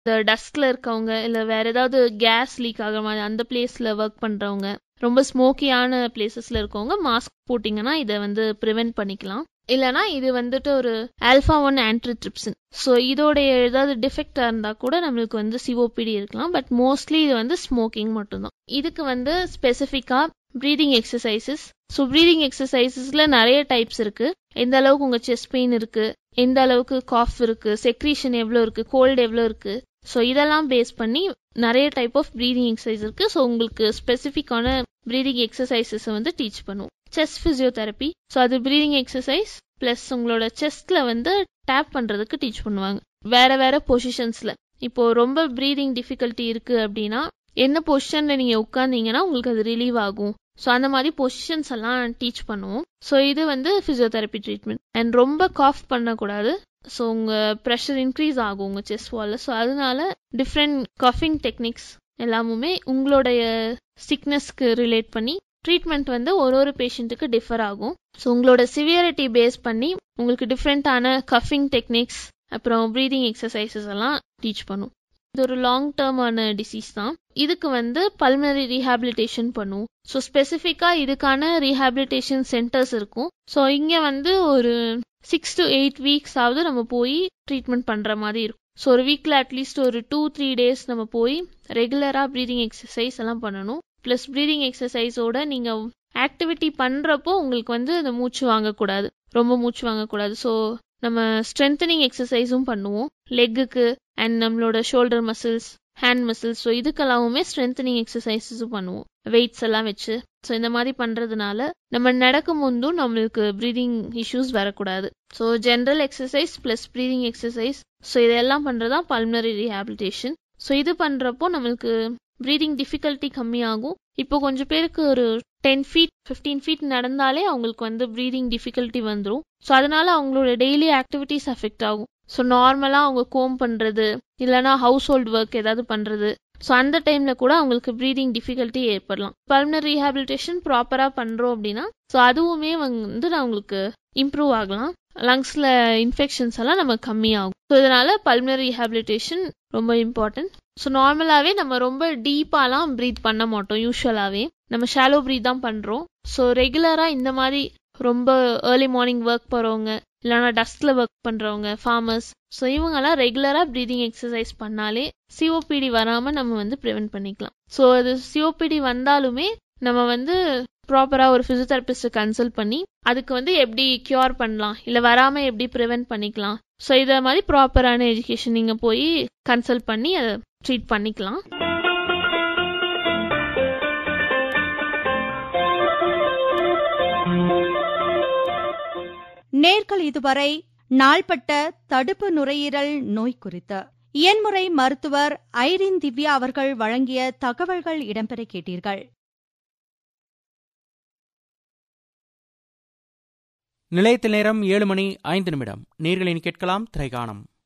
இந்த டஸ்க்ல இருக்கவங்க இல்ல வேற ஏதாவது கேஸ் லீக் ஆகிற மாதிரி அந்த பிளேஸ்ல ஒர்க் பண்றவங்க ரொம்ப ஸ்மோக்கியான பிளேசஸ்ல இருக்கவங்க மாஸ்க் போட்டிங்கன்னா இதை வந்து ப்ரிவென்ட் பண்ணிக்கலாம் இல்லனா இது வந்துட்டு ஒரு ஆல்ஃபா ஒன் ஆன்ட்ரிட்ரிப்சின் ஸோ இதோடைய ஏதாவது டிஃபெக்டா இருந்தா கூட நம்மளுக்கு வந்து சிஓபிடி இருக்கலாம் பட் மோஸ்ட்லி இது வந்து ஸ்மோக்கிங் மட்டும்தான் இதுக்கு வந்து ஸ்பெசிஃபிக்கா ப்ரீதிங் எக்ஸசைசஸ் ஸோ ப்ரீதிங் எக்ஸசைசஸ்ல நிறைய டைப்ஸ் இருக்கு எந்த அளவுக்கு உங்க செஸ்ட் பெயின் இருக்கு எந்த அளவுக்கு காஃப் இருக்கு செக்ரீஷன் எவ்வளோ இருக்கு கோல்டு எவ்வளோ இருக்கு ஸோ இதெல்லாம் பேஸ் பண்ணி நிறைய டைப் ஆஃப் ப்ரீதிங் எக்ஸசைஸ் இருக்கு ஸோ உங்களுக்கு ஸ்பெசிஃபிக்கான ப்ரீதிங் எக்ஸசைசஸ் வந்து டீச் பண்ணுவோம் செஸ்ட் பிசியோதெரப்பி ஸோ அது ப்ரீதிங் எக்ஸசைஸ் பிளஸ் உங்களோட செஸ்ட்ல வந்து டேப் பண்றதுக்கு டீச் பண்ணுவாங்க வேற வேற பொசிஷன்ஸ்ல இப்போ ரொம்ப ப்ரீதிங் டிஃபிகல்ட்டி இருக்கு அப்படின்னா என்ன பொசிஷன்ல நீங்க உட்கார்ந்தீங்கன்னா உங்களுக்கு அது ரிலீவ் ஆகும் ஸோ அந்த மாதிரி பொசிஷன்ஸ் எல்லாம் டீச் பண்ணுவோம் ஸோ இது வந்து பிசியோதெரப்பி ட்ரீட்மெண்ட் அண்ட் ரொம்ப காஃப் பண்ணக்கூடாது ஸோ உங்க ப்ரெஷர் இன்க்ரீஸ் ஆகும் உங்க செஸ்ட் வால்ல ஸோ அதனால டிஃப்ரெண்ட் கஃபிங் டெக்னிக்ஸ் எல்லாமுமே உங்களுடைய சிக்னஸ்க்கு ரிலேட் பண்ணி ட்ரீட்மெண்ட் வந்து ஒரு ஒரு பேஷண்ட்டுக்கு டிஃபர் ஆகும் ஸோ உங்களோட சிவியரிட்டி பேஸ் பண்ணி உங்களுக்கு டிஃப்ரெண்டான கஃபிங் டெக்னிக்ஸ் அப்புறம் ப்ரீதிங் எக்ஸசைசஸ் எல்லாம் டீச் பண்ணும் இது ஒரு லாங் டேர்மான டிசீஸ் தான் இதுக்கு வந்து பல்மனரி ரீஹாபிலிட்டேஷன் பண்ணுவோம் ஸோ ஸ்பெசிஃபிக்காக இதுக்கான ரீஹாபிலிட்டேஷன் சென்டர்ஸ் இருக்கும் ஸோ இங்கே வந்து ஒரு சிக்ஸ் டு எயிட் வீக்ஸ் ஆகுது நம்ம போய் ட்ரீட்மெண்ட் பண்ணுற மாதிரி இருக்கும் ஸோ ஒரு வீக்கில் அட்லீஸ்ட் ஒரு டூ த்ரீ டேஸ் நம்ம போய் ரெகுலராக ப்ரீதிங் எக்ஸசைஸ் எல்லாம் பண்ணணும் ப்ளஸ் ப்ரீதிங் எக்ஸசைஸோட நீங்கள் ஆக்டிவிட்டி பண்ணுறப்போ உங்களுக்கு வந்து அந்த மூச்சு வாங்கக்கூடாது ரொம்ப மூச்சு வாங்கக்கூடாது ஸோ நம்ம ஸ்ட்ரென்தனிங் எக்ஸசைஸும் பண்ணுவோம் லெக்குக்கு அண்ட் நம்மளோட shoulder muscles hand muscles so இதுக்கெல்லாமுமே ஸ்ட்ரென்தனிங் எக்ஸசைஸஸும் பண்ணுவோம் வெயிட்ஸ் எல்லாம் வச்சு ஸோ இந்த மாதிரி பண்ணுறதுனால நம்ம நடக்கும் முந்தும் நம்மளுக்கு ப்ரீதிங் இஷ்யூஸ் வரக்கூடாது so general exercise plus breathing exercise so இதெல்லாம் பண்ணுறது தான் பல்மனரி ரீஹாபிலிட்டேஷன் ஸோ இது பண்ணுறப்போ நம்மளுக்கு ப்ரீதிங் டிஃபிகல்ட்டி கம்மியாகும் இப்போ கொஞ்சம் பேருக்கு ஒரு டென் ஃபீட் ஃபிஃப்டீன் ஃபீட் நடந்தாலே அவங்களுக்கு வந்து ப்ரீதிங் டிஃபிகல்ட்டி வந்துடும் ஸோ அதனால அவங்களோட டெய்லி ஆக்டிவிட்டிஸ் அஃபெக்ட் ஆகும் ஸோ நார்மலாக அவங்க கோம் பண்ணுறது இல்லைனா ஹவுஸ் ஹோல்ட் ஒர்க் ஏதாவது பண்ணுறது ஸோ அந்த டைமில் கூட அவங்களுக்கு ப்ரீதிங் டிஃபிகல்ட்டி ஏற்படலாம் பல்மனரி ரீஹாபிலிட்டேஷன் ப்ராப்பராக பண்ணுறோம் அப்படின்னா ஸோ அதுவுமே வந்து அவங்களுக்கு இம்ப்ரூவ் ஆகலாம் லங்ஸில் இன்ஃபெக்ஷன்ஸ் எல்லாம் நம்ம கம்மியாகும் ஸோ இதனால பல்மனரி ரீஹாபிலிட்டேஷன் ரொம்ப இம்பார்ட்டன்ட் ஸோ நார்மலாகவே நம்ம ரொம்ப டீப்பாலாம் ப்ரீத் பண்ண மாட்டோம் யூஸ்வலாகவே நம்ம ஷாலோ ப்ரீத் தான் பண்ணுறோம் ஸோ ரெகுலராக இந்த மாதிரி ரொம்ப ஏர்லி மார்னிங் ஒர்க் போகிறவங்க இல்லைனா டஸ்ட்ல ஒர்க் பண்ணுறவங்க ஃபார்மர்ஸ் ஸோ இவங்கெல்லாம் ரெகுலராக ப்ரீதிங் எக்ஸசைஸ் பண்ணாலே சிஓபிடி வராமல் நம்ம வந்து ப்ரிவென்ட் பண்ணிக்கலாம் ஸோ அது சிஓபிடி வந்தாலுமே நம்ம வந்து ப்ராப்பராக ஒரு ஃபிசியோதெரபிஸ்ட்டை கன்சல்ட் பண்ணி அதுக்கு வந்து எப்படி கியூர் பண்ணலாம் இல்லை வராமல் எப்படி ப்ரிவென்ட் பண்ணிக்கலாம் ஸோ இதை மாதிரி ப்ராப்பரான எஜுகேஷன் நீங்கள் போய் கன்சல்ட் பண்ணி அதை ட்ரீட் பண்ணிக்கலாம் நேர்கள் இதுவரை நாள்பட்ட தடுப்பு நுரையீரல் நோய் குறித்து இயன்முறை மருத்துவர் ஐரின் திவ்யா அவர்கள் வழங்கிய தகவல்கள் இடம்பெற கேட்டீர்கள் நிலையத்தில் நேரம் ஏழு மணி ஐந்து நிமிடம் நேர்களின் கேட்கலாம் திரைகாணம்